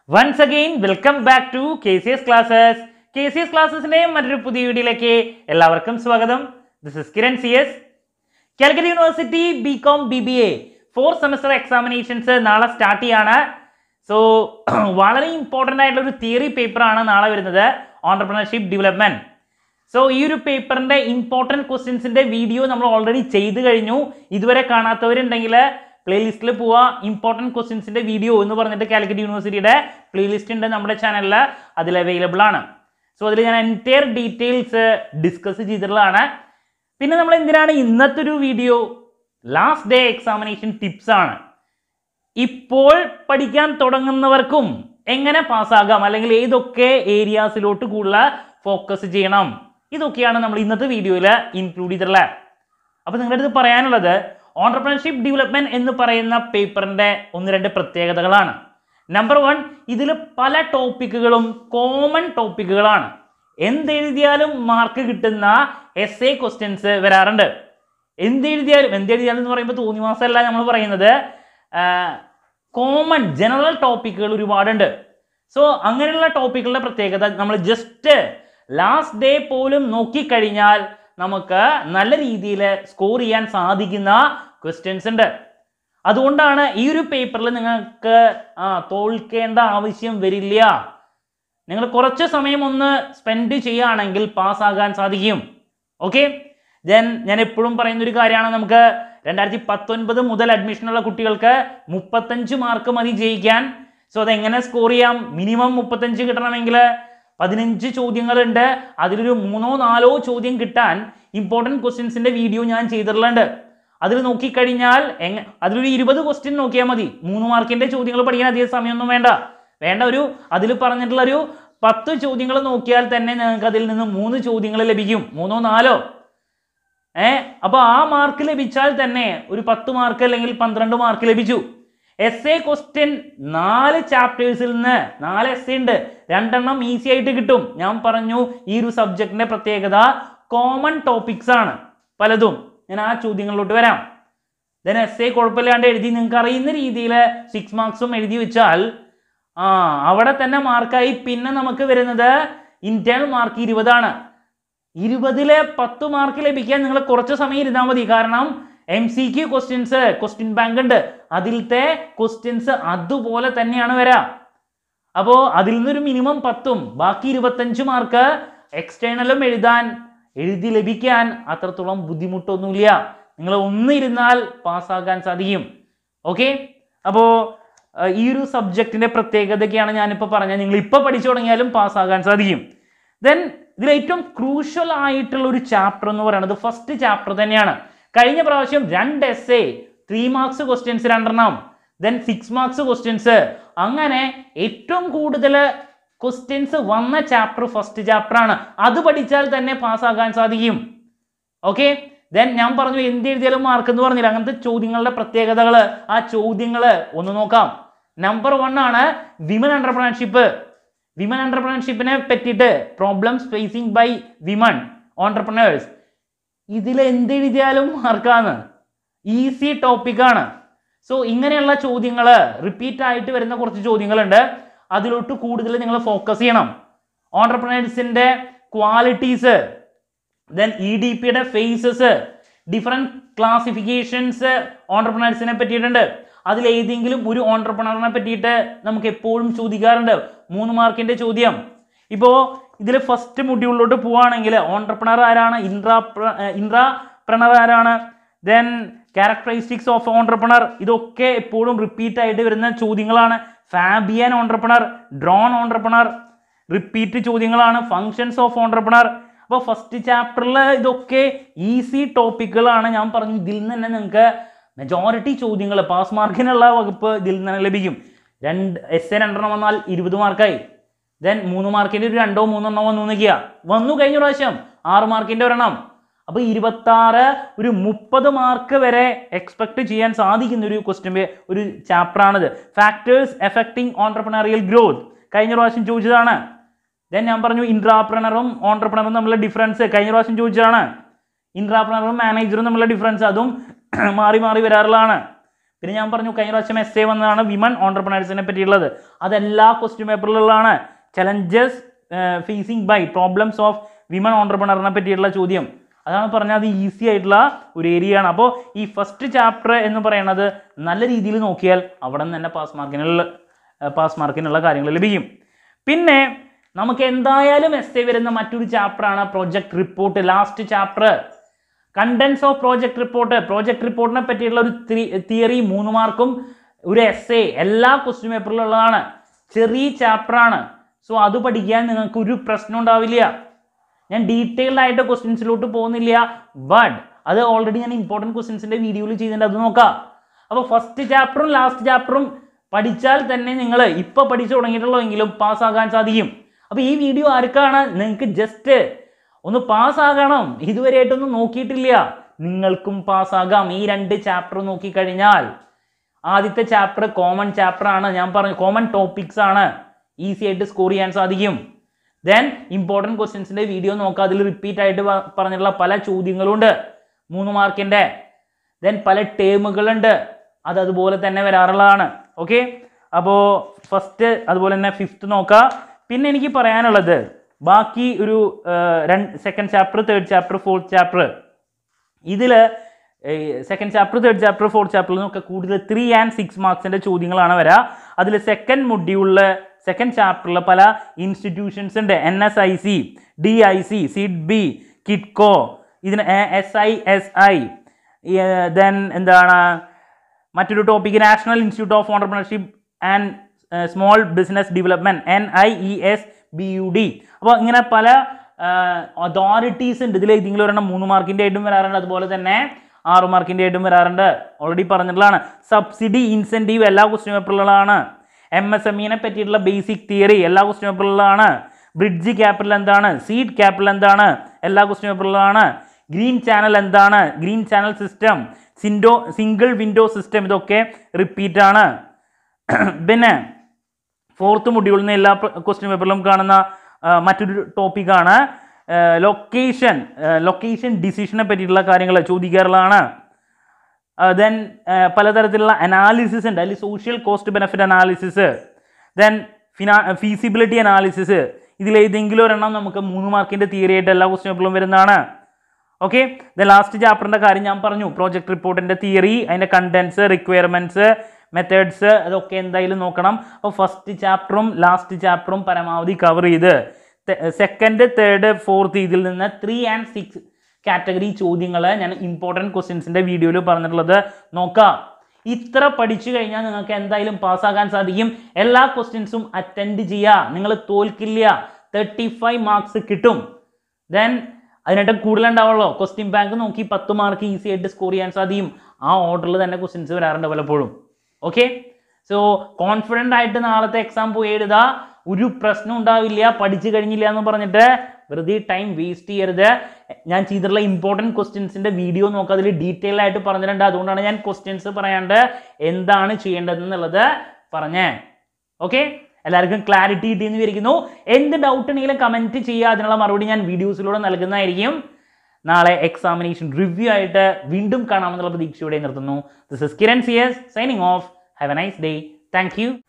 once again welcome back to K C S classes K C S ക്ലാസ്സസിന്റെ മറ്റൊരു പുതിയ വീഡിയോയിലേക്ക് എല്ലാവർക്കും സ്വാഗതം this is Kiran C S Calicut university B com B B A four semester examinations നാളെ start ചെയ്യാണ് so വളരെ ഇമ്പോർട്ടൻ്റ് ആയിട്ടുള്ള ഒരു തിയറി പേപ്പറാണ് നാളെ വരുന്നത് ഓണ്ടർപ്രണർഷിപ്പ് ഡെവലപ്മെന്റ് സോ ഈ ഒരു പേപ്പറിന്റെ ഇമ്പോർട്ടൻറ്റ് ക്വസ്റ്റ്യൻസിന്റെ വീഡിയോ നമ്മൾ ഓൾറെഡി ചെയ്തു കഴിഞ്ഞു ഇതുവരെ കാണാത്തവരുണ്ടെങ്കിൽ പ്ലേലിസ്റ്റിൽ പോവുക ഇമ്പോർട്ടൻറ്റ് ക്വസ്റ്റ്യൻസിന്റെ വീഡിയോ എന്ന് പറഞ്ഞിട്ട് കാലിക്കറ്റ് യൂണിവേഴ്സിറ്റിയുടെ പ്ലേലിസ്റ്റ് ഉണ്ട് നമ്മുടെ ചാനലിൽ അതിൽ അവൈലബിൾ ആണ് സോ അതിൽ ഞാൻ എൻറ്റയർ ഡീറ്റെയിൽസ് ഡിസ്കസ് ചെയ്തിട്ടുള്ളതാണ് പിന്നെ നമ്മൾ എന്തിനാണ് ഇന്നത്തെ ഒരു video last day examination tips ആണ് ഇപ്പോൾ പഠിക്കാൻ തുടങ്ങുന്നവർക്കും എങ്ങനെ പാസ്സാകാം അല്ലെങ്കിൽ ഏതൊക്കെ ഏരിയാസിലോട്ട് കൂടുതൽ ഫോക്കസ് ചെയ്യണം ഇതൊക്കെയാണ് നമ്മൾ ഇന്നത്തെ വീഡിയോയിൽ ഇൻക്ലൂഡ് ചെയ്തിട്ടുള്ളത് അപ്പോൾ നിങ്ങളുടെ അടുത്ത് പറയാനുള്ളത് ഓണ്ടർപ്രണർഷിപ്പ് ഡെവലപ്മെന്റ് എന്ന് പറയുന്ന പേപ്പറിന്റെ ഒന്ന് രണ്ട് പ്രത്യേകതകളാണ് നമ്പർ വൺ ഇതിൽ പല ടോപ്പിക്കുകളും കോമൺ ടോപ്പിക്കുകളാണ് എന്തെഴുതിയാലും മാർക്ക് കിട്ടുന്ന എസ് എ ക്വസ്റ്റ്യൻസ് വരാറുണ്ട് എന്തെഴുതിയാലും എന്തെഴുതിയാലും എന്ന് പറയുമ്പോൾ തോന്നിവാസമല്ല നമ്മൾ പറയുന്നത് കോമൺ ജനറൽ ടോപ്പിക്കുകൾ ഒരുപാടുണ്ട് സോ അങ്ങനെയുള്ള ടോപ്പിക്കുകളുടെ പ്രത്യേകത നമ്മൾ ജസ്റ്റ് ലാസ്റ്റ് ഡേ പോലും നോക്കിക്കഴിഞ്ഞാൽ നമുക്ക് നല്ല രീതിയിൽ സ്കോർ ചെയ്യാൻ സാധിക്കുന്ന ക്വസ്റ്റ്യൻസ് ഉണ്ട് അതുകൊണ്ടാണ് ഈ ഒരു പേപ്പറിൽ നിങ്ങൾക്ക് ആ തോൽക്കേണ്ട ആവശ്യം വരില്ല നിങ്ങൾ കുറച്ച് സമയം ഒന്ന് സ്പെൻഡ് ചെയ്യുകയാണെങ്കിൽ പാസ്സാകാൻ സാധിക്കും ഓക്കെ ദെൻ ഞാൻ എപ്പോഴും പറയുന്ന ഒരു കാര്യമാണ് നമുക്ക് രണ്ടായിരത്തി പത്തൊൻപത് മുതൽ അഡ്മിഷനുള്ള കുട്ടികൾക്ക് മുപ്പത്തഞ്ച് മാർക്ക് മതി ജയിക്കാൻ സോ അതെങ്ങനെ സ്കോർ ചെയ്യാം മിനിമം മുപ്പത്തഞ്ച് കിട്ടണമെങ്കിൽ പതിനഞ്ച് ചോദ്യങ്ങളുണ്ട് അതിലൊരു മൂന്നോ നാലോ ചോദ്യം കിട്ടാൻ ഇമ്പോർട്ടൻറ്റ് ക്വസ്റ്റ്യൻസിൻ്റെ വീഡിയോ ഞാൻ ചെയ്തിട്ടുള്ളത് അതിൽ നോക്കിക്കഴിഞ്ഞാൽ എങ്ങ അതിലൊരു ഇരുപത് ക്വസ്റ്റ്യൻ നോക്കിയാൽ മതി മൂന്ന് മാർക്കിൻ്റെ ചോദ്യങ്ങൾ പഠിക്കാൻ അധികം സമയമൊന്നും വേണ്ട വേണ്ട ഒരു അതിൽ പറഞ്ഞിട്ടുള്ള ഒരു പത്ത് ചോദ്യങ്ങൾ നോക്കിയാൽ തന്നെ നിങ്ങൾക്ക് അതിൽ നിന്ന് മൂന്ന് ചോദ്യങ്ങൾ ലഭിക്കും മൂന്നോ നാലോ ഏ അപ്പോൾ ആ മാർക്ക് ലഭിച്ചാൽ തന്നെ ഒരു പത്ത് മാർക്ക് അല്ലെങ്കിൽ പന്ത്രണ്ട് മാർക്ക് ലഭിച്ചു എസ് എ ക്വസ്റ്റ്യൻ നാല് ചാപ്റ്റേഴ്സിൽ നിന്ന് നാല് എസ് എ ഉണ്ട് രണ്ടെണ്ണം ഈസി ആയിട്ട് കിട്ടും ഞാൻ പറഞ്ഞു ഈ ഒരു സബ്ജക്റ്റിന്റെ പ്രത്യേകത കോമൺ ടോപ്പിക്സ് ആണ് പലതും ഞാൻ ആ ചോദ്യങ്ങളിലോട്ട് വരാം ദെൻ എസ് എ കുഴപ്പമില്ലാണ്ട് എഴുതി നിങ്ങൾക്ക് അറിയുന്ന രീതിയിൽ സിക്സ് മാർക്സും എഴുതി വെച്ചാൽ ആ അവിടെ തന്നെ മാർക്കായി പിന്നെ നമുക്ക് വരുന്നത് ഇന്റേണൽ മാർക്ക് ഇരുപതാണ് ഇരുപതിലെ പത്ത് മാർക്ക് ലഭിക്കാൻ നിങ്ങൾ കുറച്ച് സമയം ഇരുന്നാൽ മതി കാരണം M C Q questions question bank ഉണ്ട് അതിലത്തെ ക്വസ്റ്റ്യൻസ് അതുപോലെ തന്നെയാണ് വരാം അപ്പോൾ അതിൽ നിന്നൊരു മിനിമം പത്തും ബാക്കി ഇരുപത്തഞ്ച് മാർക്ക് എക്സ്റ്റേണലും എഴുതാൻ എഴുതി ലഭിക്കാൻ അത്രത്തോളം ബുദ്ധിമുട്ടൊന്നുമില്ല നിങ്ങൾ ഒന്നിരുന്നാൽ പാസ്സാകാൻ സാധിക്കും ഓക്കെ അപ്പോൾ ഈ ഒരു സബ്ജക്റ്റിന്റെ പ്രത്യേകതയൊക്കെയാണ് ഞാനിപ്പോൾ പറഞ്ഞത് നിങ്ങൾ ഇപ്പോൾ പഠിച്ചു തുടങ്ങിയാലും പാസ്സാകാൻ സാധിക്കും ദെൻ ഇതിൽ ഏറ്റവും ക്രൂഷ്യൽ ആയിട്ടുള്ള ഒരു ചാപ്റ്റർ എന്ന് പറയുന്നത് ഫസ്റ്റ് ചാപ്റ്റർ തന്നെയാണ് കഴിഞ്ഞ പ്രാവശ്യം രണ്ട് S A three marks questions രണ്ടെണ്ണം ദെൻ സിക്സ് മാർക്സ് ക്വസ്റ്റ്യൻസ് അങ്ങനെ ഏറ്റവും കൂടുതൽ ക്വസ്റ്റ്യൻസ് വന്ന ചാപ്റ്റർ ഫസ്റ്റ് ചാപ്റ്റർ ആണ് അത് പഠിച്ചാൽ തന്നെ പാസ്സാകാൻ സാധിക്കും ഓക്കെ ദെൻ ഞാൻ പറഞ്ഞു എന്ത് എഴുതിയാലും മാർക്ക് എന്ന് പറഞ്ഞില്ല അങ്ങനത്തെ ചോദ്യങ്ങളുടെ പ്രത്യേകതകൾ ആ ചോദ്യങ്ങൾ ഒന്ന് നോക്കാം നമ്പർ വൺ ആണ് വിമൻ എന്റർപ്രണർഷിപ്പ് വിമൻ എന്റർപ്രണർഷിപ്പിനെ പറ്റിയിട്ട് problems facing by women entrepreneurs ഇതിൽ എന്തെഴുതിയാലും മാർക്കാണ് ഈസി ടോപ്പിക്കാണ് സോ ഇങ്ങനെയുള്ള ചോദ്യങ്ങൾ റിപ്പീറ്റ് ആയിട്ട് വരുന്ന കുറച്ച് ചോദ്യങ്ങളുണ്ട് അതിലോട്ട് കൂടുതൽ നിങ്ങൾ ഫോക്കസ് ചെയ്യണം ഓണ്ടർപ്രണേഴ്സിൻ്റെ ക്വാളിറ്റീസ് ദെൻ ഇ ഡി പിയുടെ ഫേസസ് ഡിഫറെൻറ്റ് ക്ലാസിഫിക്കേഷൻസ് ഓണ്ടർപ്രണേഴ്സിനെ പറ്റിയിട്ടുണ്ട് അതിൽ ഏതെങ്കിലും ഒരു ഓണ്ടർപ്രണറിനെ പറ്റിയിട്ട് നമുക്ക് എപ്പോഴും ചോദിക്കാറുണ്ട് മൂന്ന് മാർക്കിൻ്റെ ചോദ്യം ഇപ്പോൾ ഇതിൽ ഫസ്റ്റ് മൊഡ്യൂളിലോട്ട് പോവുകയാണെങ്കിൽ ഓണ്ടർപ്രണർ ആരാണ് ഇൻട്രാ ഇൻട്രാപ്രണർ ആരാണ് ദെൻ ക്യാരക്ടറിസ്റ്റിക്സ് ഓഫ് ഓണ്ടർപ്രണർ ഇതൊക്കെ എപ്പോഴും റിപ്പീറ്റ് ആയിട്ട് വരുന്ന ചോദ്യങ്ങളാണ് Fabian entrepreneur drone entrepreneur repeat ചോദ്യങ്ങളാണ് ഫങ്ഷൻസ് ഓഫ് ഓണ്ടർപ്രണർ അപ്പോൾ ഫസ്റ്റ് ചാപ്റ്ററിൽ ഇതൊക്കെ ഈസി ടോപ്പിക്കുകളാണ് ഞാൻ പറഞ്ഞു ഇതിൽ നിന്ന് തന്നെ നിങ്ങൾക്ക് മെജോറിറ്റി ചോദ്യങ്ങൾ പാസ് മാർക്കിനുള്ള വകുപ്പ് ഇതിൽ നിന്ന് തന്നെ ലഭിക്കും രണ്ട് എസ് എ രണ്ടെണ്ണം വന്നാൽ ഇരുപത് മാർക്കായി ദെൻ മൂന്ന് മാർക്കിൻ്റെ ഒരു രണ്ടോ മൂന്നെണ്ണോ വന്നു നിൽക്കുക വന്നു കഴിഞ്ഞ പ്രാവശ്യം ആറ് മാർക്കിൻ്റെ ഒരെണ്ണം അപ്പോൾ ഇരുപത്താറ് ഒരു മുപ്പത് മാർക്ക് വരെ എക്സ്പെക്ട് ചെയ്യാൻ സാധിക്കുന്ന ഒരു ക്വസ്റ്റ്യൻ ഒരു ചാപ്റ്ററാണിത് ഫാക്ടേഴ്സ് എഫക്റ്റിംഗ് ഓണ്ടർപ്രണറിയൽ ഗ്രോത്ത് കഴിഞ്ഞ പ്രാവശ്യം ചോദിച്ചതാണ് ദെൻ ഞാൻ പറഞ്ഞു ഇൻട്രാപ്രണറും ഓണ്ടർപ്രണറും തമ്മിലുള്ള ഡിഫറൻസ് കഴിഞ്ഞ പ്രാവശ്യം ചോദിച്ചതാണ് ഇൻട്രാപ്രണറും മാനേജറും തമ്മിലുള്ള ഡിഫറൻസ് അതും മാറി മാറി വരാറുള്ളതാണ് പിന്നെ ഞാൻ പറഞ്ഞു കഴിഞ്ഞ പ്രാവശ്യം എസ് എ വന്നതാണ് വിമൻ ഓണ്ടർപ്രണേഴ്സിനെ പറ്റിയുള്ളത് അതെല്ലാ ക്വസ്റ്റ്യൻ പേപ്പറിലുള്ളതാണ് challenges facing by problems of women ഓണ്ടർപ്രണറിനെ പറ്റിയിട്ടുള്ള ചോദ്യം അതാണ് പറഞ്ഞത് അത് ഈസി ആയിട്ടുള്ള ഒരു ഏരിയ ആണ് അപ്പോൾ ഈ ഫസ്റ്റ് ചാപ്റ്റർ എന്ന് പറയുന്നത് നല്ല രീതിയിൽ നോക്കിയാൽ അവിടെ നിന്ന് തന്നെ പാസ് മാർക്കിനുള്ള പാസ് മാർക്കിനുള്ള കാര്യങ്ങൾ ലഭിക്കും പിന്നെ നമുക്ക് എന്തായാലും എസ് എ വരുന്ന മറ്റൊരു ചാപ്റ്ററാണ് project report last chapter contents of project report project റിപ്പോർട്ടിനെ പറ്റിയുള്ള ഒരു തിയറി മൂന്ന് മാർക്കും ഒരു എസ് എ എല്ലാ ക്വസ്റ്റ്യൻ പേപ്പറിലുള്ളതാണ് ചെറിയ ചാപ്റ്ററാണ് സോ അത് പഠിക്കാൻ നിങ്ങൾക്ക് ഒരു പ്രശ്നം ഉണ്ടാവില്ല ഞാൻ ഡീറ്റെയിൽഡ് ആയിട്ട് ക്വസ്റ്റ്യൻസിലോട്ട് പോകുന്നില്ല ബട്ട് അത് ഓൾറെഡി ഞാൻ ഇമ്പോർട്ടൻറ്റ് ക്വസ്റ്റ്യൻസിൻ്റെ വീഡിയോയിൽ ചെയ്തിട്ടുണ്ട് അത് നോക്കാം അപ്പോൾ ഫസ്റ്റ് ചാപ്റ്ററും ലാസ്റ്റ് ചാപ്റ്ററും പഠിച്ചാൽ തന്നെ നിങ്ങൾ ഇപ്പോൾ പഠിച്ചു തുടങ്ങിയിട്ടുള്ളതെങ്കിലും പാസ്സാകാൻ സാധിക്കും അപ്പോൾ ഈ വീഡിയോ ആർക്കാണ് നിങ്ങൾക്ക് ജസ്റ്റ് ഒന്ന് പാസ്സാകണം ഇതുവരെയായിട്ടൊന്നും നോക്കിയിട്ടില്ല നിങ്ങൾക്കും പാസ്സാകാം ഈ രണ്ട് ചാപ്റ്റർ നോക്കിക്കഴിഞ്ഞാൽ ആദ്യത്തെ ചാപ്റ്റർ കോമൺ ചാപ്റ്റർ ആണ് ഞാൻ പറഞ്ഞു കോമൺ ടോപ്പിക്സ് ആണ് ഈസി ആയിട്ട് സ്കോർ ചെയ്യാൻ സാധിക്കും ദെൻ ഇമ്പോർട്ടൻറ്റ് ക്വസ്റ്റ്യൻസിൻ്റെ വീഡിയോ നോക്കുക അതിൽ റിപ്പീറ്റ് ആയിട്ട് പ- പറഞ്ഞിട്ടുള്ള പല ചോദ്യങ്ങളുണ്ട് മൂന്ന് മാർക്കിൻ്റെ ദെൻ പല ടേമുകളുണ്ട് അത് അതുപോലെ തന്നെ വരാറുള്ളതാണ് ഓക്കെ അപ്പോൾ ഫസ്റ്റ് അതുപോലെ തന്നെ ഫിഫ്ത്ത് നോക്കുക പിന്നെ എനിക്ക് പറയാനുള്ളത് ബാക്കി ഒരു രണ്ട് second chapter third chapter fourth chapter ഇതിൽ second chapter third chapter fourth ചാപ്റ്ററിൽ നിന്നൊക്കെ കൂടുതൽ ത്രീ ആൻഡ് സിക്സ് മാർക്സിൻ്റെ ചോദ്യങ്ങളാണ് വരിക അതിൽ സെക്കൻഡ് മൊഡ്യൂളിൽ സെക്കൻഡ് ചാപ്റ്ററിൽ പല ഇൻസ്റ്റിറ്റ്യൂഷൻസ് ഉണ്ട് N S I C D I C SIDBI KITCO ഇതിന് S I S I then എന്താണ് മറ്റൊരു topic national institute of entrepreneurship and small business development N I E S B U D അപ്പോൾ ഇങ്ങനെ പല authorities ഉണ്ട് ഇതിൽ ഏതെങ്കിലും ഒരെണ്ണം മൂന്ന് മാർക്കിൻ്റെ ആയിട്ടും വരാറുണ്ട് അതുപോലെ തന്നെ ആറ് മാർക്കിൻ്റെ ആയിട്ടും വരാറുണ്ട് ഓൾറെഡി പറഞ്ഞിട്ടുള്ളതാണ് സബ്സിഡി ഇൻസെൻറ്റീവ് എല്ലാ ക്വസ്റ്റ്യൻ പേപ്പറിലുള്ളതാണ് എം എസ് എം ഇനെ പറ്റിയിട്ടുള്ള ബേസിക് തിയറി എല്ലാ ക്വസ്റ്റ്യൻ പേപ്പറിലുള്ളതാണ് ബ്രിഡ്ജ് ക്യാപിറ്റൽ എന്താണ് സീഡ് ക്യാപിറ്റൽ എന്താണ് എല്ലാ ക്വസ്റ്റ്യൻ പേപ്പറിലുള്ളതാണ് ഗ്രീൻ ചാനൽ എന്താണ് ഗ്രീൻ ചാനൽ സിസ്റ്റം സിൻഡോ സിംഗിൾ വിൻഡോ സിസ്റ്റം ഇതൊക്കെ റിപ്പീറ്റ് ആണ് പിന്നെ ഫോർത്ത് മൊഡ്യൂളിൽ നിന്ന് എല്ലാ ക്വസ്റ്റ്യൻ പേപ്പറിലും കാണുന്ന ആ, മറ്റൊരു ടോപ്പിക്കാണ് ലൊക്കേഷൻ ലൊക്കേഷൻ ഡിസിഷനെ പറ്റിയിട്ടുള്ള കാര്യങ്ങൾ ചോദിക്കാറുള്ളതാണ് ദെൻ പലതരത്തിലുള്ള അനാലിസിസ് ഉണ്ട് അതിൽ social cost benefit analysis then ഫിനാ ഫീസിബിലിറ്റി അനാലിസിസ് ഇതിലേതെങ്കിലും ഒരെണ്ണം നമുക്ക് മൂന്ന് മാർക്കിൻ്റെ തിയറി ആയിട്ട് എല്ലാ ക്വസ്റ്റ്യൻ പേപ്പറിലും വരുന്നതാണ് ഓക്കെ ദ ലാസ്റ്റ് ചാപ്റ്ററിൻ്റെ കാര്യം ഞാൻ പറഞ്ഞു പ്രോജക്റ്റ് റിപ്പോർട്ടിൻ്റെ തിയറി അതിൻ്റെ കണ്ടൻസ് റിക്വയർമെൻറ്റ്സ് മെത്തേഡ്സ് അതൊക്കെ എന്തായാലും നോക്കണം അപ്പോൾ ഫസ്റ്റ് ചാപ്റ്ററും ലാസ്റ്റ് ചാപ്റ്ററും പരമാവധി കവർ ചെയ്ത് സെക്കൻഡ് തേർഡ് ഫോർത്ത് ഇതിൽ നിന്ന് ത്രീ ആൻഡ് സിക്സ് കാറ്റഗറി ചോദ്യങ്ങൾ ഞാൻ ഇമ്പോർട്ടൻറ്റ് ക്വസ്റ്റ്യൻസിൻ്റെ വീഡിയോയിൽ പറഞ്ഞിട്ടുള്ളത് നോക്കാം ഇത്ര പഠിച്ചു കഴിഞ്ഞാൽ നിങ്ങൾക്ക് എന്തായാലും പാസ്സാകാൻ സാധിക്കും എല്ലാ ക്വസ്റ്റ്യൻസും അറ്റൻഡ് ചെയ്യുക നിങ്ങൾ തോൽക്കില്ല തേർട്ടി ഫൈവ് മാർക്സ് കിട്ടും ദെൻ അതിനായിട്ട് കൂടുതലുണ്ടാവുള്ളൂ ക്വസ്റ്റ്യൻ ബാങ്ക് നോക്കി പത്ത് മാർക്ക് ഈസി ആയിട്ട് സ്കോർ ചെയ്യാൻ സാധിക്കും ആ ഓർഡറിൽ തന്നെ ക്വസ്റ്റ്യൻസ് വരാറുണ്ട് പലപ്പോഴും ഓക്കെ സോ കോൺഫിഡൻ്റ് ആയിട്ട് നാളത്തെ എക്സാം പോയി എഴുതുക ഒരു പ്രശ്നം ഉണ്ടാവില്ല പഠിച്ചു കഴിഞ്ഞില്ല എന്ന് പറഞ്ഞിട്ട് വെറുതെ ടൈം വേസ്റ്റ് ചെയ്യരുത് ഞാൻ ചെയ്തിട്ടുള്ള ഇമ്പോർട്ടൻറ്റ് ക്വസ്റ്റ്യൻസിൻ്റെ വീഡിയോ നോക്കുക അതിൽ ഡീറ്റെയിൽ ആയിട്ട് പറഞ്ഞിട്ടുണ്ട് അതുകൊണ്ടാണ് ഞാൻ ക്വസ്റ്റ്യൻസ് പറയാണ്ട് എന്താണ് ചെയ്യേണ്ടതെന്നുള്ളത് പറഞ്ഞേ ഓക്കെ എല്ലാവർക്കും ക്ലാരിറ്റി കിട്ടിയെന്ന് വിചാരിക്കുന്നു എന്ത് ഡൗട്ട് ഉണ്ടെങ്കിലും കമൻറ്റ് ചെയ്യുക അതിനുള്ള മറുപടി ഞാൻ വീഡിയോസിലൂടെ നൽകുന്നതായിരിക്കും നാളെ എക്സാമിനേഷൻ റിവ്യൂ ആയിട്ട് വീണ്ടും കാണാമെന്നുള്ള പ്രതീക്ഷയോടെ നിർത്തുന്നു this is Kiran C S signing off have a nice day thank U